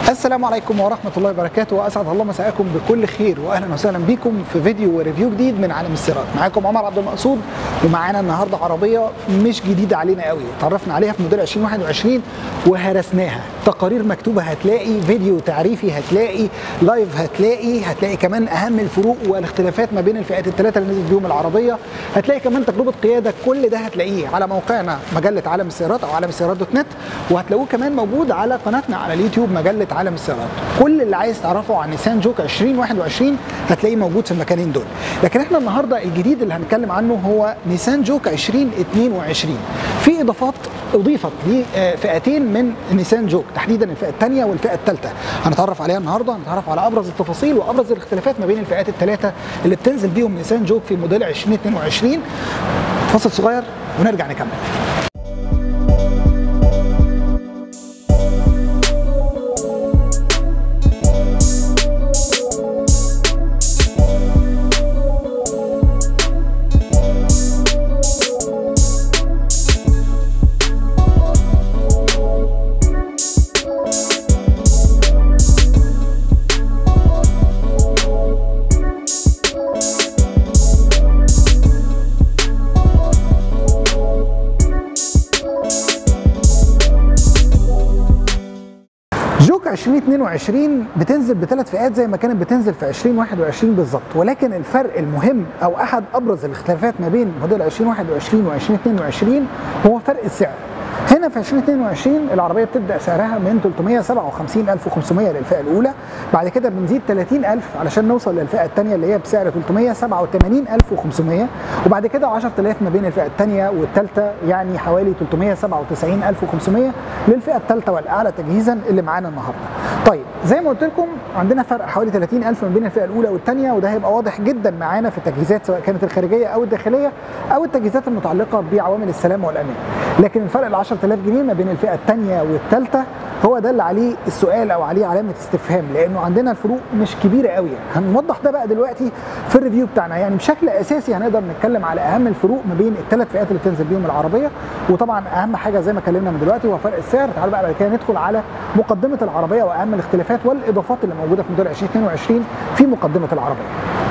السلام عليكم ورحمة الله وبركاته وأسعد الله مساءكم بكل خير وأهلا وسهلا بكم في فيديو وريفيو جديد من عالم السيارات معاكم عمر عبد المقصود ومعانا النهاردة عربية مش جديدة علينا قوي اتعرفنا عليها في موديل 2021 وهرسناها تقارير مكتوبة هتلاقي فيديو تعريفي هتلاقي لايف هتلاقي هتلاقي كمان أهم الفروق والاختلافات ما بين الفئات الثلاثة اللي نزلت بيهم العربية هتلاقي كمان تجربة قيادة كل ده هتلاقيه على موقعنا مجلة عالم السيارات أو عالم السيارات دوت نت وهتلاقوه كمان موجود على قناتنا على اليوتيوب مجلة عالم السيارات كل اللي عايز تعرفه عن نيسان جوك 2021 هتلاقيه موجود في المكانين دول لكن احنا النهارده الجديد اللي هنتكلم عنه هو نيسان جوك 2022 في اضافات اضيفت لفئتين من نيسان جوك تحديدا الفئه الثانيه والفئه الثالثه هنتعرف عليها النهارده هنتعرف على ابرز التفاصيل وابرز الاختلافات ما بين الفئات الثلاثه اللي بتنزل بيهم نيسان جوك في موديل 2022 فاصل صغير ونرجع نكمل جوك 2022 بتنزل بثلاث فئات زي ما كانت بتنزل في 2021 بالظبط ولكن الفرق المهم او احد ابرز الاختلافات ما بين موديل 2021 و 2022 هو فرق السعر هنا في 2022 العربيه بتبدا سعرها من 357500 للفئه الاولى بعد كده بنزيد 30000 علشان نوصل للفئه الثانيه اللي هي بسعر 387500 وبعد كده 10000 ما بين الفئه الثانيه والثالثه يعني حوالي 397500 للفئه الثالثه والاعلى تجهيزا اللي معانا النهارده. طيب زي ما قلت لكم عندنا فرق حوالي 30000 ما بين الفئه الاولى والثانيه وده هيبقى واضح جدا معانا في التجهيزات سواء كانت الخارجيه او الداخليه او التجهيزات المتعلقه بعوامل السلامه والامان. لكن الفرق ال 10000 جنيه ما بين الفئه الثانيه والثالثه هو ده اللي عليه السؤال او عليه علامه استفهام لانه عندنا الفروق مش كبيره قوي هنوضح ده بقى دلوقتي في الريفيو بتاعنا يعني بشكل اساسي هنقدر نتكلم على اهم الفروق ما بين الثلاث فئات اللي بتنزل بيهم العربيه وطبعا اهم حاجه زي ما اتكلمنا من دلوقتي هو فرق السعر تعالوا بقى بعد كده ندخل على مقدمه العربيه واهم الاختلافات والاضافات اللي موجوده في موديل 2022 في مقدمه العربيه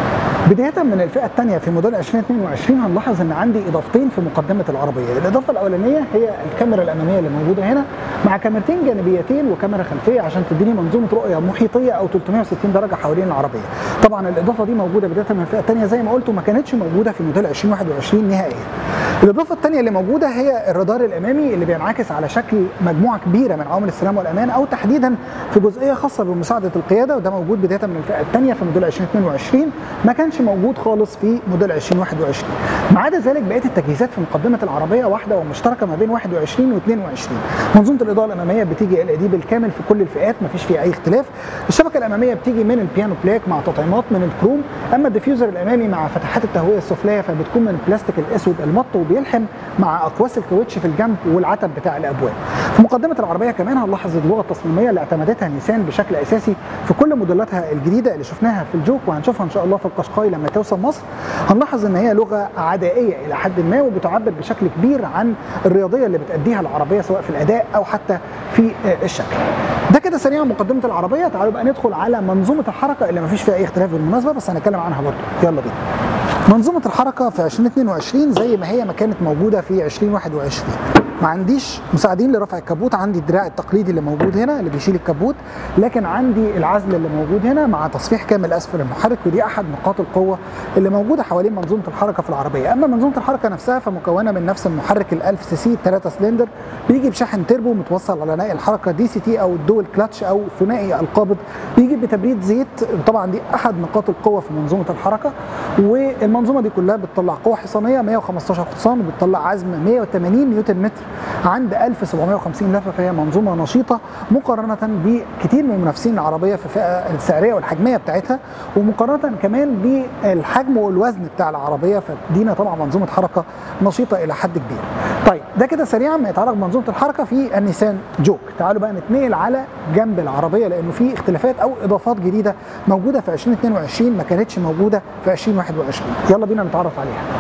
بداية من الفئة الثانية في موديل 2022 هنلاحظ ان عندي اضافتين في مقدمة العربية، الإضافة الأولانية هي الكاميرا الأمامية اللي موجودة هنا مع كاميرتين جانبيتين وكاميرا خلفية عشان تديني منظومة رؤية محيطية أو 360 درجة حوالين العربية. طبعا الإضافة دي موجودة بداية من الفئة الثانية زي ما قلت وما كانتش موجودة في موديل 2021 نهائيا. الإضافة الثانية اللي موجودة هي الرادار الأمامي اللي بينعكس على شكل مجموعة كبيرة من عوامل السلامة والأمان أو تحديدا في جزئية خاصة بمساعدة القيادة وده موجود بداية من الفئة الثانية في موديل 2022 ما كانش موجود خالص في موديل 2021 ما عدا ذلك بقيه التجهيزات في مقدمه العربيه واحده ومشتركه ما بين 21 و22 منظومه الاضاءه الاماميه بتيجي ال دي بالكامل في كل الفئات ما فيش فيها اي اختلاف الشبكه الاماميه بتيجي من البيانو بلاك مع تطعيمات من الكروم اما الديفيوزر الامامي مع فتحات التهويه السفليه فبتكون من البلاستيك الاسود المط وبيلحم مع اقواس الكاوتش في الجنب والعتب بتاع الابواب في مقدمه العربيه كمان هنلاحظ اللغه التصميميه اللي اعتمدتها نيسان بشكل اساسي في كل موديلاتها الجديده اللي شفناها في الجوك وهنشوفها ان شاء الله في القشقاي لما توصل مصر هنلاحظ ان هي لغه عدائيه الى حد ما وبتعبر بشكل كبير عن الرياضيه اللي بتاديها العربيه سواء في الاداء او حتى في الشكل. ده كده سريعا مقدمه العربيه تعالوا بقى ندخل على منظومه الحركه اللي ما فيش فيها اي اختلاف بالمناسبه بس هنتكلم عنها برضه يلا بينا. منظومه الحركه في 2022 زي ما هي ما كانت موجوده في 2021 ما عنديش مساعدين لرفع الكبوت عندي الدراع التقليدي اللي موجود هنا اللي بيشيل الكبوت لكن عندي العزل اللي موجود هنا مع تصفيح كامل اسفل المحرك ودي احد نقاط القوه اللي موجوده حوالين منظومه الحركه في العربيه اما منظومه الحركه نفسها فمكونه من نفس المحرك ال 1000 سي سي 3 سلندر بيجي بشاحن تربو متوصل على نقل الحركه دي سي تي او الدول كلاتش او ثنائي القابض بيجي بتبريد زيت طبعا دي احد نقاط القوه في منظومه الحركه والمنظومه دي كلها بتطلع قوه حصانيه 115 حصان وبتطلع عزم 180 نيوتن متر عند 1750 لفه فهي منظومه نشيطه مقارنه بكثير من المنافسين العربيه في الفئه السعريه والحجميه بتاعتها ومقارنه كمان بالحجم والوزن بتاع العربيه فدينا طبعا منظومه حركه نشيطه الى حد كبير. طيب ده كده سريعا ما يتعلق بمنظومه الحركه في النيسان جوك تعالوا بقى نتنقل على جنب العربيه لانه في اختلافات او اضافات جديده موجوده في 2022 ما كانتش موجوده في 2021 يلا بينا نتعرف عليها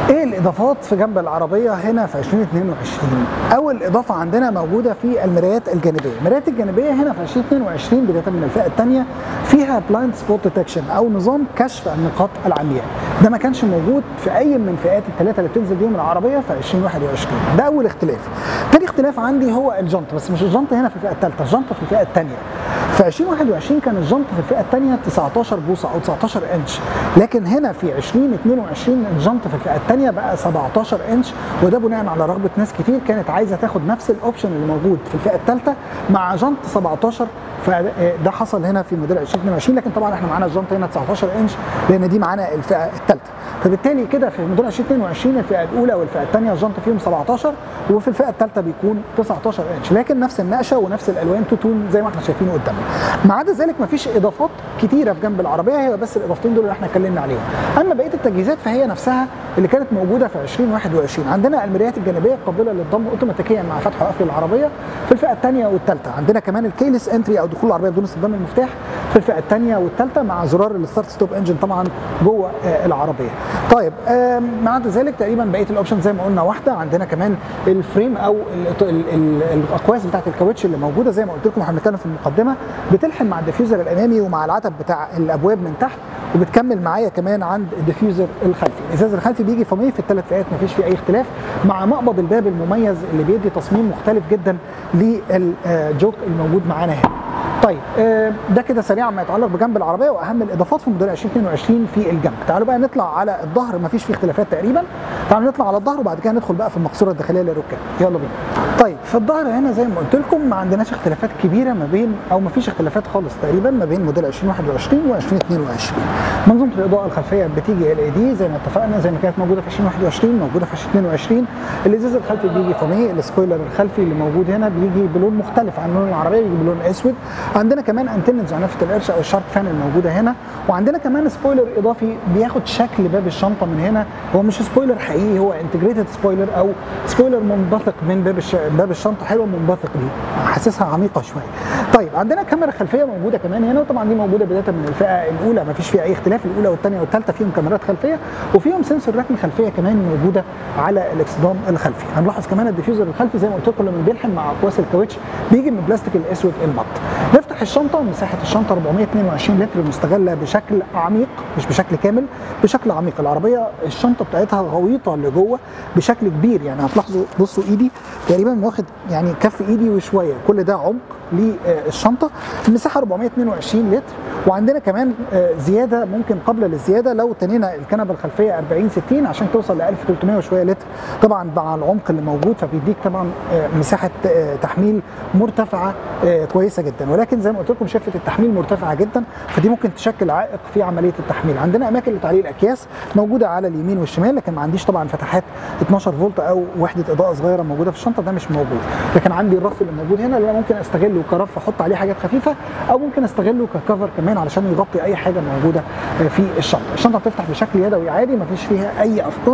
ايه الاضافات في جنب العربيه هنا في 2022 اول اضافه عندنا موجوده في المرايات الجانبيه المرايات الجانبيه هنا في 2022 بدايه من الفئه الثانيه فيها بلايند سبوت ديتكشن او نظام كشف النقاط العمياء ده ما كانش موجود في اي من فئات الثلاثه اللي بتنزل بيهم العربيه في 2021 ده اول اختلاف تاني اختلاف عندي هو الجنط بس مش الجنط هنا في الفئه الثالثه الجنط في الفئه الثانيه في 2021 كان الجنط في الفئه الثانيه 19 بوصه او 19 انش لكن هنا في 2022 الجنط في الفئه الثانيه بقى 17 انش وده بناء على رغبه ناس كتير كانت عايزه تاخد نفس الاوبشن اللي موجود في الفئه الثالثه مع جنط 17 فده حصل هنا في موديل 2022 لكن طبعا احنا معانا الجنط هنا 19 انش لان دي معانا الفئه الثالثه فبالتالي كده في موديل 2022 الفئه الاولى والفئه الثانيه الجنط فيهم 17 وفي الفئه الثالثه بيكون 19 انش لكن نفس النقشه ونفس الالوان تو تون زي ما احنا شايفينه قدامنا ما عدا ذلك مفيش اضافات كتيره في جنب العربيه هي بس الاضافتين دول اللي احنا اتكلمنا عليهم اما بقيه التجهيزات فهي نفسها اللي كانت موجوده في 2021 عندنا المرايات الجانبيه قابله للضم اوتوماتيكيا مع فتح وقفل العربيه في الفئه الثانيه والثالثه عندنا كمان الكيلس انتري او دخول العربيه بدون استخدام المفتاح في الفئه الثانيه والثالثه مع زرار الستارت ستوب انجن طبعا جوه آه العربيه طيب آه ما عدا ذلك تقريبا بقيه الاوبشن زي ما قلنا واحده عندنا كمان الفريم او ال ال ال الاقواس بتاعت الكاوتش اللي موجوده زي ما قلت لكم احنا بنتكلم في المقدمه بتلحم مع الديفيوزر الامامي ومع العتب بتاع الابواب من تحت وبتكمل معايا كمان عند الديفيوزر الخلفي الازاز الخلفي بيجي فمية في الثلاث فئات مفيش فيه اي اختلاف مع مقبض الباب المميز اللي بيدي تصميم مختلف جدا للجوك الموجود معانا هنا طيب ده كده سريعا ما يتعلق بجنب العربيه واهم الاضافات في موديل 2022 في الجنب تعالوا بقى نطلع على الظهر ما فيش فيه اختلافات تقريبا تعالوا نطلع على الظهر وبعد كده ندخل بقى في المقصوره الداخليه للركاب يلا بينا طيب في الظهر هنا زي ما قلت لكم ما عندناش اختلافات كبيره ما بين او ما فيش اختلافات خالص تقريبا ما بين موديل 2021 و 2022 منظومه الاضاءه الخلفيه بتيجي ال اي دي زي ما اتفقنا زي ما كانت موجوده في 2021 موجوده في 2022 الازاز الخلفي بيجي فمي السبويلر الخلفي اللي موجود هنا بيجي بلون مختلف عن لون العربيه بيجي بلون اسود عندنا كمان انتنه زعنفه القرش او الشارك فان الموجوده هنا وعندنا كمان سبويلر اضافي بياخد شكل باب الشنطه من هنا هو مش سبويلر حقيقي هو انتجريتد سبويلر او سبويلر منبثق من باب الش... باب الشنطه حلوه منبثق دي حاسسها عميقه شويه طيب عندنا كاميرا خلفيه موجوده كمان هنا وطبعا دي موجوده بدايه من الفئه الاولى ما فيش فيها اي اختلاف الاولى والثانيه والثالثه فيهم كاميرات خلفيه وفيهم سنسور ركن خلفيه كمان موجوده على الاكسدام الخلفي هنلاحظ كمان الديفيوزر الخلفي زي ما قلت لكم لما بيلحم مع اقواس الكاوتش بيجي من البلاستيك الاسود المط نفتح الشنطه مساحه الشنطه 422 لتر مستغله بشكل عميق مش بشكل كامل بشكل عميق العربيه الشنطه بتاعتها غويطه لجوه بشكل كبير يعني هتلاحظوا بصوا ايدي تقريبا واخد يعني كف ايدي وشويه كل ده عمق للشنطه المساحه 422 لتر وعندنا كمان زياده ممكن قبل للزياده لو تنينا الكنبه الخلفيه 40 60 عشان توصل ل 1300 وشويه لتر طبعا مع العمق اللي موجود فبيديك طبعا مساحه تحميل مرتفعه كويسه جدا ولكن زي ما قلت لكم شفه التحميل مرتفعه جدا فدي ممكن تشكل عائق في عمليه التحميل عندنا اماكن لتعليق الاكياس موجوده على اليمين والشمال لكن ما عنديش طبعا فتحات 12 فولت او وحده اضاءه صغيره موجوده في الشنطه ده مش موجود لكن عندي الرف اللي موجود هنا اللي انا ممكن استغله كرف احط عليه حاجات خفيفه او ممكن استغله ككفر كمان علشان يغطي اي حاجه موجوده في الشنطه الشنطه بتفتح بشكل يدوي عادي ما فيش فيها اي افكار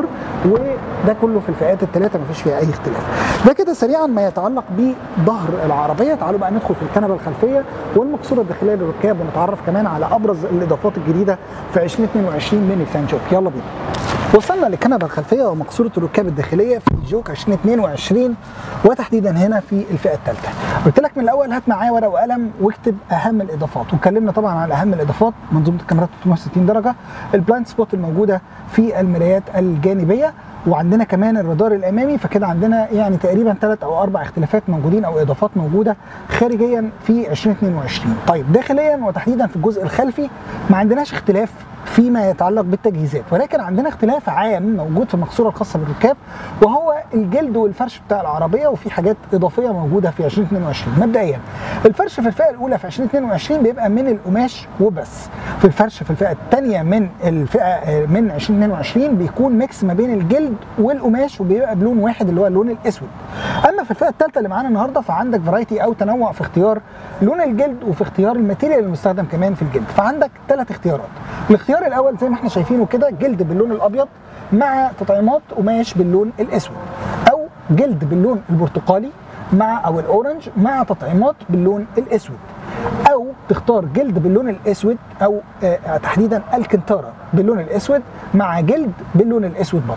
وده كله في الفئات الثلاثه ما فيش فيها اي اختلاف ده كده سريعا ما يتعلق بظهر العربيه تعالوا بقى ندخل في الكنبه الخلفيه والمقصوره الداخليه للركاب ونتعرف كمان على ابرز الاضافات الجديده في 2022 من الفان جوك يلا بينا وصلنا للكنبه الخلفيه ومقصوره الركاب الداخليه في جوك 2022 وتحديدا هنا في الفئه الثالثه قلت لك من الاول هات معايا ورقه وقلم واكتب اهم الاضافات واتكلمنا طبعا عن اهم الاضافات منظومه الكاميرات 360 درجه البلايند سبوت الموجوده في المرايات الجانبيه وعندنا كمان الرادار الامامي فكده عندنا يعني تقريبا ثلاث او اربع اختلافات موجودين او اضافات موجوده خارجيا في 2022 طيب داخليا وتحديدا في الجزء الخلفي ما عندناش اختلاف فيما يتعلق بالتجهيزات ولكن عندنا اختلاف عام موجود في المقصوره الخاصه بالركاب وهو الجلد والفرش بتاع العربيه وفي حاجات اضافيه موجوده في 2022 مبدئيا الفرش في الفئه الاولى في 2022 بيبقى من القماش وبس في الفرش في الفئه الثانيه من الفئه من 2022 بيكون ميكس ما بين الجلد والقماش وبيبقى بلون واحد اللي هو اللون الاسود اما في الفئه الثالثه اللي معانا النهارده فعندك فرايتي او تنوع في اختيار لون الجلد وفي اختيار الماتيريال المستخدم كمان في الجلد فعندك ثلاث اختيارات الاختيار الاول زي ما احنا شايفينه كده جلد باللون الابيض مع تطعيمات قماش باللون الاسود او جلد باللون البرتقالي مع او الاورنج مع تطعيمات باللون الاسود او تختار جلد باللون الاسود او آه تحديدا الكنتارا باللون الاسود مع جلد باللون الاسود برضه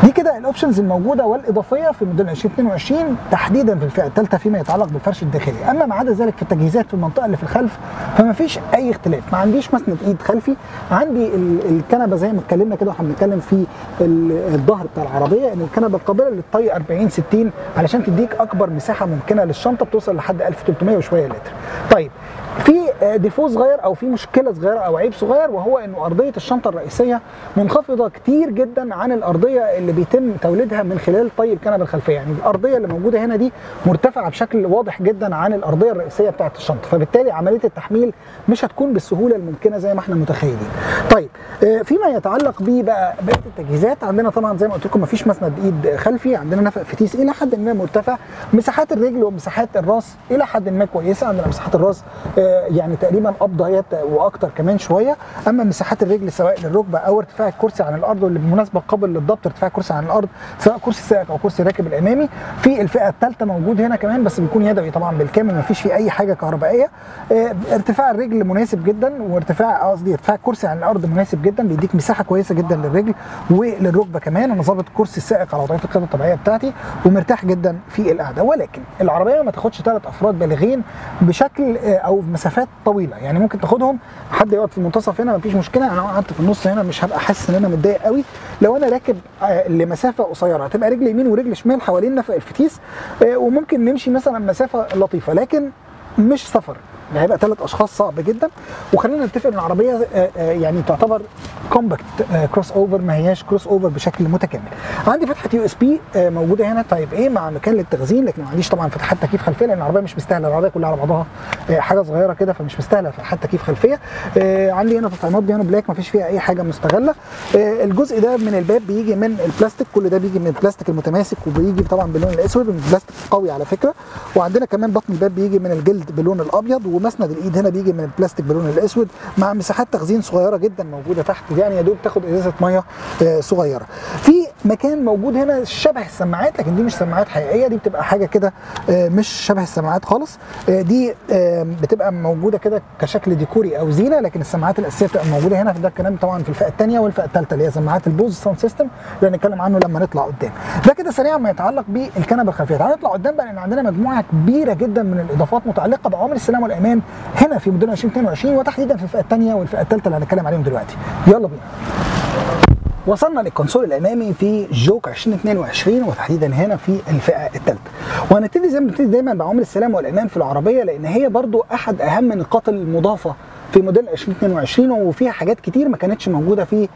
دي كده الاوبشنز الموجوده والاضافيه في موديل 2022 تحديدا في الفئه الثالثه فيما يتعلق بالفرش الداخلي اما ما عدا ذلك في التجهيزات في المنطقه اللي في الخلف فما فيش اي اختلاف ما عنديش مسند ايد خلفي عندي ال- الكنبه زي ما اتكلمنا كده واحنا بنتكلم في ال- الظهر بتاع العربيه ان الكنبه قابله للطي 40 60 علشان تديك اكبر مساحه ممكنه للشنطه بتوصل لحد 1300 وشويه لتر طيب في آه، ديفو صغير او في مشكله صغيره او عيب صغير وهو انه ارضيه الشنطه الرئيسيه منخفضه كتير جدا عن الارضيه اللي بيتم توليدها من خلال طي الكنبه الخلفيه يعني الارضيه اللي موجوده هنا دي مرتفعه بشكل واضح جدا عن الارضيه الرئيسيه بتاعه الشنطه فبالتالي عمليه التحميل مش هتكون بالسهوله الممكنه زي ما احنا متخيلين طيب آه، فيما يتعلق بيه بقى بقيه التجهيزات عندنا طبعا زي ما قلت لكم مفيش مسند ايد خلفي عندنا نفق فتيس الى حد ما مرتفع مساحات الرجل ومساحات الراس الى حد ما كويسه عندنا مساحات الراس آه، يعني تقريبا قبضه واكتر كمان شويه اما مساحات الرجل سواء للركبه او ارتفاع الكرسي عن الارض واللي بالمناسبه قابل للضبط ارتفاع الكرسي عن الارض سواء كرسي السائق او كرسي الراكب الامامي في الفئه الثالثه موجود هنا كمان بس بيكون يدوي طبعا بالكامل ما فيش فيه اي حاجه كهربائيه آه، ارتفاع الرجل مناسب جدا وارتفاع قصدي ارتفاع الكرسي عن الارض مناسب جدا بيديك مساحه كويسه جدا للرجل وللركبه كمان انا ظابط كرسي السائق على وضعيه القياده الطبيعيه بتاعتي ومرتاح جدا في القعده ولكن العربيه ما تاخدش ثلاث افراد بالغين بشكل آه، او مسافات طويله يعني ممكن تاخدهم حد يقعد في المنتصف هنا مفيش مشكله انا قعدت في النص هنا مش هبقى حاسس ان انا متضايق قوي لو انا راكب آه، لمسافه قصيره هتبقى رجل يمين ورجل شمال حوالين نفق الفتيس آه، وممكن نمشي مثلا مسافه لطيفه لكن مش سفر يعني هيبقى ثلاث اشخاص صعب جدا وخلينا نتفق ان العربيه آه، آه، يعني تعتبر كومباكت كروس اوفر ما هياش كروس اوفر بشكل متكامل عندي فتحه يو اس بي موجوده هنا طيب ايه مع مكان للتخزين لكن ما عنديش طبعا فتحات تكييف خلفيه لان العربيه مش مستاهله العربيه كلها على بعضها آه، حاجه صغيره كده فمش مستاهله فتحات تكييف خلفيه آه، عندي هنا تطعيمات بيانو بلاك ما فيش فيها اي حاجه مستغله آه، الجزء ده من الباب بيجي من البلاستيك كل ده بيجي من البلاستيك المتماسك وبيجي طبعا باللون الاسود من البلاستيك قوي على فكره وعندنا كمان بطن الباب بيجي من الجلد باللون الابيض ومسند الايد هنا بيجي من البلاستيك باللون الاسود مع مساحات تخزين صغيره جدا موجوده تحت يعني يا دوب تاخد ازازه ميه آه، صغيره في مكان موجود هنا شبه السماعات لكن دي مش سماعات حقيقيه دي بتبقى حاجه كده آه، مش شبه السماعات خالص آه، دي آه، بتبقى موجوده كده كشكل ديكوري او زينه لكن السماعات الاساسيه بتبقى موجوده هنا في ده الكلام طبعا في الفئه الثانيه والفئه الثالثه اللي هي سماعات البوز ساوند سيستم اللي هنتكلم عنه لما نطلع قدام ده كده سريعا ما يتعلق بالكنبه الخلفيه تعالى نطلع قدام بقى لان عندنا مجموعه كبيره جدا من الاضافات متعلقه بعوامل السلامه والامان هنا في موديل 2022 وتحديدا في الفئه الثانيه والفئه الثالثه اللي هنتكلم عليهم دلوقتي يلا بينا وصلنا للكونسول الامامي في جوك 2022 وتحديدا هنا في الفئه الثالثه وهنبتدي زي ما بنبتدي دايما بعوامل السلامه والامان في العربيه لان هي برضو احد اهم النقاط المضافه في موديل 2022 وفيها حاجات كتير ما كانتش موجوده في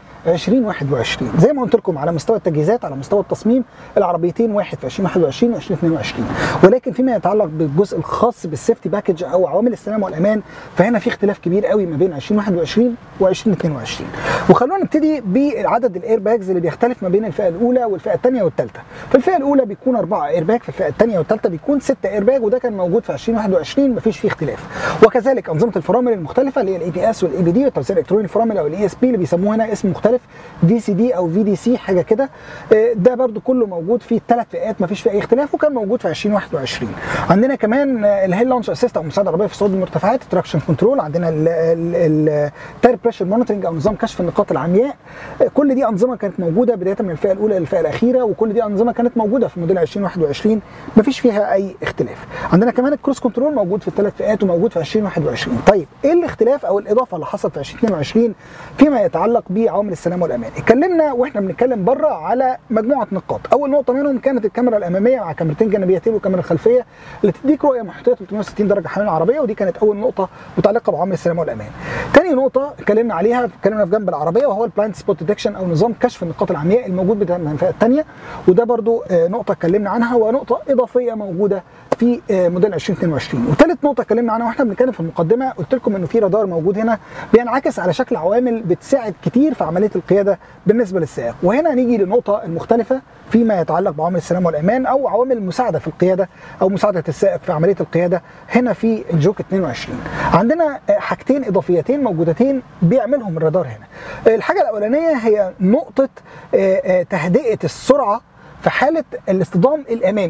2021 زي ما قلت لكم على مستوى التجهيزات على مستوى التصميم العربيتين واحد في 2021 و 2022 ولكن فيما يتعلق بالجزء الخاص بالسيفتي باكج او عوامل السلامه والامان فهنا في اختلاف كبير قوي ما بين 2021 و 2022 وخلونا نبتدي بعدد الاير باجز اللي بيختلف ما بين الفئه الاولى والفئه الثانيه والثالثه في الفئه الاولى بيكون اربعه اير باج في الفئه الثانيه والثالثه بيكون سته اير باج وده كان موجود في 2021 مفيش فيه اختلاف وكذلك انظمه الفرامل المختلفه اللي هي الاي بي اس والاي بي دي والتوزيع الالكتروني الفرامل او الاي اس بي اللي بيسموه هنا اسم مختلف في سي دي او في دي سي حاجه كده آه، ده برده كله موجود في الثلاث فئات مفيش فيه اي اختلاف وكان موجود في 2021 عندنا كمان آه، الهيل لانش اسيست او مساعد عربيه في صعود المرتفعات تراكشن كنترول عندنا التاير بريشر مونيتورنج او نظام كشف النقاط العمياء آه، كل دي انظمه كانت موجوده بدايه من الفئه الاولى للفئه الاخيره وكل دي انظمه كانت موجوده في موديل 2021 مفيش فيها اي اختلاف عندنا كمان الكروس كنترول موجود في الثلاث فئات وموجود في 2021 طيب ايه الاختلاف او الاضافه اللي حصلت في 2022 فيما يتعلق بعوامل السلامه والامان اتكلمنا واحنا بنتكلم بره على مجموعه نقاط اول نقطه منهم كانت الكاميرا الاماميه مع كاميرتين جانبيتين والكاميرا الخلفيه اللي تديك رؤيه محيطيه 360 درجه حوالين العربيه ودي كانت اول نقطه متعلقه بعوامل السلامه والامان تاني نقطه اتكلمنا عليها اتكلمنا في جنب العربيه وهو البلايند سبوت ديتكشن او نظام كشف النقاط العمياء الموجود بتاع الفئه الثانيه وده برضو آه، نقطه اتكلمنا عنها ونقطه اضافيه موجوده في آه، موديل 2022 وثالث نقطه اتكلمنا عنها واحنا بنتكلم في المقدمه قلت لكم انه في رادار موجود هنا بينعكس على شكل عوامل بتساعد كتير في عمليه القياده بالنسبه للسائق وهنا نيجي للنقطه المختلفه فيما يتعلق بعوامل السلامه والامان او عوامل المساعده في القياده او مساعده السائق في عمليه القياده هنا في الجوك 22 عندنا آه، حاجتين اضافيتين موجودتين بيعملهم الرادار هنا آه، الحاجه الاولانيه هي نقطه آه، آه، تهدئه السرعه في حاله الاصطدام الامامي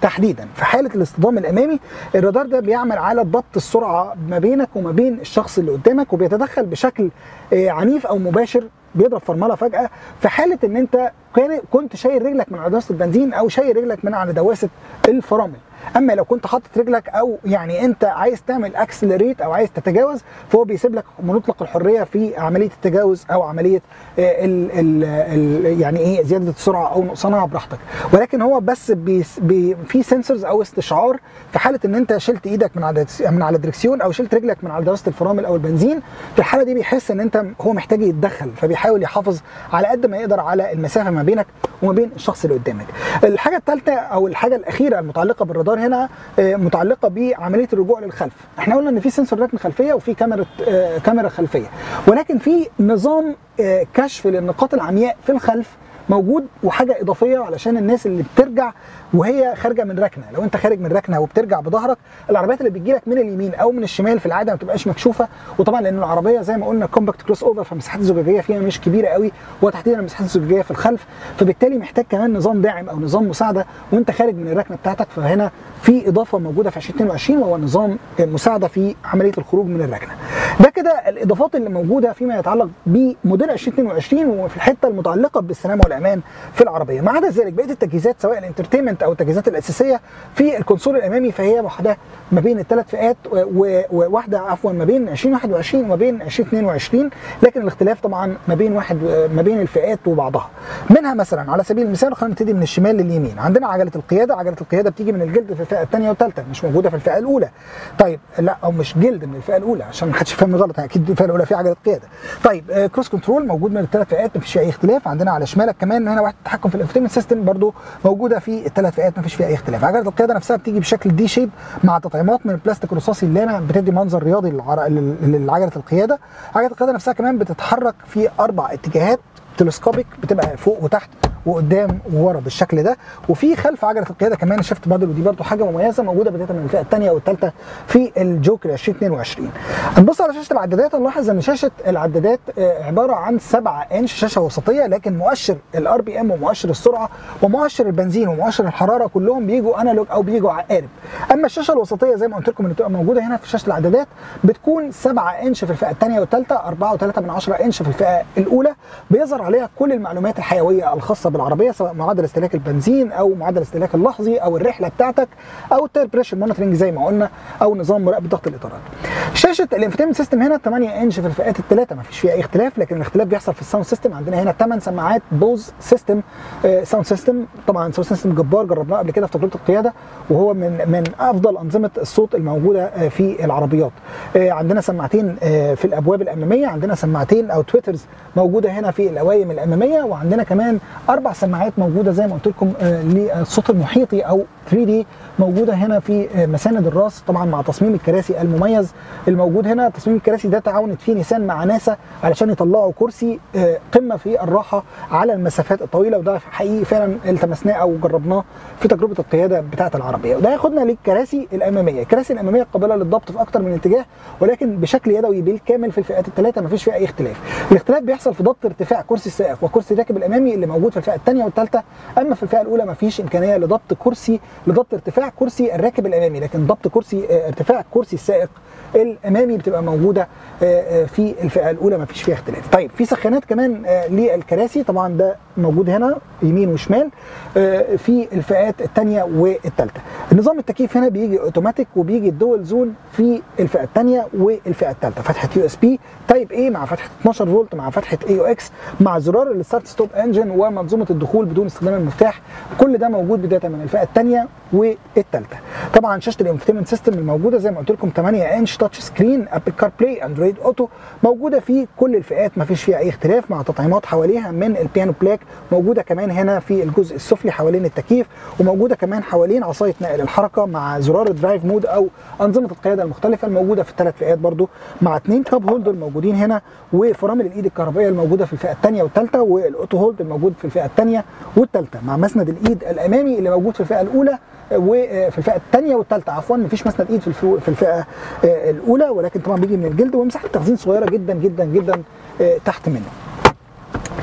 تحديدا في حاله الاصطدام الامامي الرادار ده بيعمل على ضبط السرعه ما بينك وما بين الشخص اللي قدامك وبيتدخل بشكل آه، عنيف او مباشر بيضرب فرمله فجاه في حاله ان انت كان- كنت شايل رجلك من على دواسه البنزين او شايل رجلك من على دواسه الفرامل اما لو كنت حاطط رجلك او يعني انت عايز تعمل اكسلريت او عايز تتجاوز فهو بيسيب لك مطلق الحريه في عمليه التجاوز او عمليه آه، ال ال ال يعني ايه زياده السرعه او نقصانها براحتك ولكن هو بس بيس بي في سنسورز او استشعار في حاله ان انت شلت ايدك من على من على الدركسيون او شلت رجلك من على دواسه الفرامل او البنزين في الحاله دي بيحس ان انت هو محتاج يتدخل فبيحاول يحافظ على قد ما يقدر على المسافه ما بينك وما بين الشخص اللي قدامك الحاجه الثالثه او الحاجه الاخيره المتعلقه بالرادار هنا آه، متعلقه بعمليه الرجوع للخلف احنا قلنا ان في سنسور ركن خلفيه وفي كاميرا آه، كاميرا خلفيه ولكن في نظام آه، كشف للنقاط العمياء في الخلف موجود وحاجه اضافيه علشان الناس اللي بترجع وهي خارجه من ركنه لو انت خارج من ركنه وبترجع بظهرك العربيات اللي بتجيلك من اليمين او من الشمال في العاده ما بتبقاش مكشوفه وطبعا لان العربيه زي ما قلنا كومباكت كروس اوفر فمساحات الزجاجيه فيها مش كبيره قوي وتحديدا المساحات الزجاجيه في الخلف فبالتالي محتاج كمان نظام داعم او نظام مساعده وانت خارج من الركنه بتاعتك فهنا في اضافه موجوده في 2022 وهو نظام مساعده في عمليه الخروج من الركنه ده كده الاضافات اللي موجوده فيما يتعلق بموديل 2022 وفي الحته المتعلقه بالسلامه والامان في العربيه ما عدا ذلك بقيه التجهيزات سواء الانترتينمنت او التجهيزات الاساسيه في الكونسول الامامي فهي واحده ما بين الثلاث فئات و- و- وواحده عفوا ما بين 2021 وما بين 2022 لكن الاختلاف طبعا ما بين واحد ما بين الفئات وبعضها منها مثلا على سبيل المثال خلينا نبتدي من الشمال لليمين عندنا عجله القياده عجله القياده بتيجي من الجلد في الفئه الثانيه والثالثه مش موجوده في الفئه الاولى طيب لا او مش جلد من الفئه الاولى عشان ما حدش يفهم غلط اكيد الفئه الاولى فيها عجله قياده طيب آه كروس كنترول موجود من الثلاث فئات مفيش فيها اي اختلاف عندنا على شمالك كمان هنا واحد التحكم في الانفوتينمنت سيستم برضو موجوده في الثلاث فئات مفيش فيها اي اختلاف عجله القياده نفسها بتيجي بشكل دي شيب مع تطعيمات من البلاستيك الرصاصي اللامع بتدي منظر رياضي للعر- لل- لعجله القياده عجله القياده نفسها كمان بتتحرك في اربع اتجاهات تلسكوبيك بتبقى فوق وتحت وقدام وورا بالشكل ده وفي خلف عجله القياده كمان الشيفت بادل ودي برضو حاجه مميزه موجوده بدايه من الفئه الثانيه والثالثه في الجوكر 2022 هنبص على شاشه العدادات نلاحظ ان شاشه العدادات آه، عباره عن 7 انش شاشه وسطيه لكن مؤشر الار بي ام ومؤشر السرعه ومؤشر البنزين ومؤشر الحراره كلهم بيجوا انالوج او بيجوا عقارب اما الشاشه الوسطيه زي ما قلت لكم اللي بتبقى موجوده هنا في شاشه العدادات بتكون 7 انش في الفئه الثانيه والثالثه 4.3 من 10 انش في الفئه الاولى بيظهر عليها كل المعلومات الحيويه الخاصه بالعربيه سواء معدل استهلاك البنزين او معدل الاستهلاك اللحظي او الرحله بتاعتك او التاير بريشر مونيتورنج زي ما قلنا او نظام مراقبه ضغط الاطارات شاشه الانفوتينمنت سيستم هنا 8 انش في الفئات الثلاثه ما فيش فيها اي اختلاف لكن الاختلاف بيحصل في الساوند سيستم عندنا هنا 8 سماعات بوز سيستم آه ساوند سيستم طبعا ساوند سيستم جبار جربناه قبل كده في تجربه القياده وهو من من افضل انظمه الصوت الموجوده آه في العربيات آه عندنا سماعتين آه في الابواب الاماميه عندنا سماعتين او تويترز موجوده هنا في الاوايم الاماميه وعندنا كمان اربع سماعات موجوده زي ما قلت لكم آه للصوت المحيطي او 3 دي موجوده هنا في آه مساند الراس طبعا مع تصميم الكراسي المميز الموجود هنا تصميم الكراسي ده تعاونت فيه نيسان مع ناسا علشان يطلعوا كرسي آه قمه في الراحه على المسافات الطويله وده حقيقي فعلا التمسناه او جربناه في تجربه القياده بتاعه العربيه وده ياخدنا للكراسي الاماميه الكراسي الاماميه قابله للضبط في اكتر من اتجاه ولكن بشكل يدوي بالكامل في الفئات الثلاثه ما فيش فيها اي اختلاف الاختلاف بيحصل في ضبط ارتفاع كرسي السائق وكرسي الراكب الامامي اللي موجود في الفئه الثانيه والثالثه اما في الفئه الاولى ما فيش امكانيه لضبط كرسي لضبط ارتفاع كرسي الراكب الامامي لكن ضبط كرسي آه، ارتفاع كرسي السائق الامامي بتبقى موجوده آه، آه، في الفئه الاولى ما فيش فيها اختلاف طيب في سخانات كمان آه، للكراسي طبعا ده موجود هنا يمين وشمال آه، في الفئات الثانيه والثالثه نظام التكييف هنا بيجي اوتوماتيك وبيجي الدول زون في الفئه الثانيه والفئه الثالثه فتحه يو اس بي تايب اي مع فتحه 12 فولت مع فتحه اي او اكس مع زرار الستارت ستوب انجن ومنظومه الدخول بدون استخدام المفتاح كل ده موجود بدايه من الفئه الثانيه والثالثه طبعا شاشه الانفوتينمنت سيستم الموجوده زي ما قلت لكم 8 انش تاتش سكرين ابل كار بلاي اندرويد اوتو موجوده في كل الفئات ما فيش فيها اي اختلاف مع تطعيمات حواليها من البيانو بلاك موجوده كمان هنا في الجزء السفلي حوالين التكييف وموجوده كمان حوالين عصايه نقل الحركه مع زرار الدرايف مود او انظمه القياده المختلفه الموجوده في الثلاث فئات برضو مع اثنين كاب هولدر موجودين هنا وفرامل الايد الكهربائيه الموجوده في الفئه الثانيه والثالثه والاوتو هولد الموجود في الفئه الثانيه والثالثه مع مسند الايد الامامي اللي موجود في الفئه الاولى وفي الفئه الثانيه والثالثه عفوا مفيش مسند ايد في الفو- في الفئه آه، الاولى ولكن طبعا بيجي من الجلد ومساحه تخزين صغيره جدا جدا جدا آه، تحت منه ده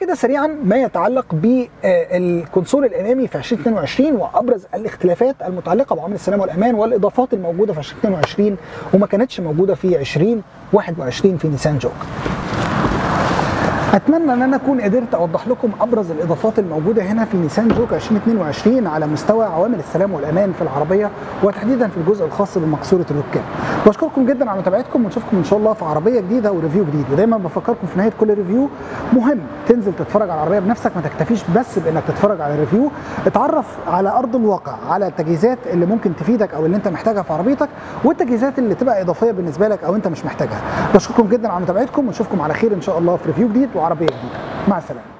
كده سريعا ما يتعلق بالكونسول الامامي في 2022 وابرز الاختلافات المتعلقه بعوامل السلامه والامان والاضافات الموجوده في 2022 وما كانتش موجوده في 2021 في نيسان جوك. اتمنى ان انا اكون قدرت اوضح لكم ابرز الاضافات الموجوده هنا في نيسان جوك 2022 على مستوى عوامل السلام والامان في العربيه وتحديدا في الجزء الخاص بمقصوره الركاب. بشكركم جدا على متابعتكم ونشوفكم ان شاء الله في عربيه جديده وريفيو جديد ودايما بفكركم في نهايه كل ريفيو مهم تنزل تتفرج على العربيه بنفسك ما تكتفيش بس بانك تتفرج على الريفيو اتعرف على ارض الواقع على التجهيزات اللي ممكن تفيدك او اللي انت محتاجها في عربيتك والتجهيزات اللي تبقى اضافيه بالنسبه لك او انت مش محتاجها. بشكركم جدا على متابعتكم ونشوفكم على خير ان شاء الله في ريفيو جديد وعربيه جديده. مع السلامه.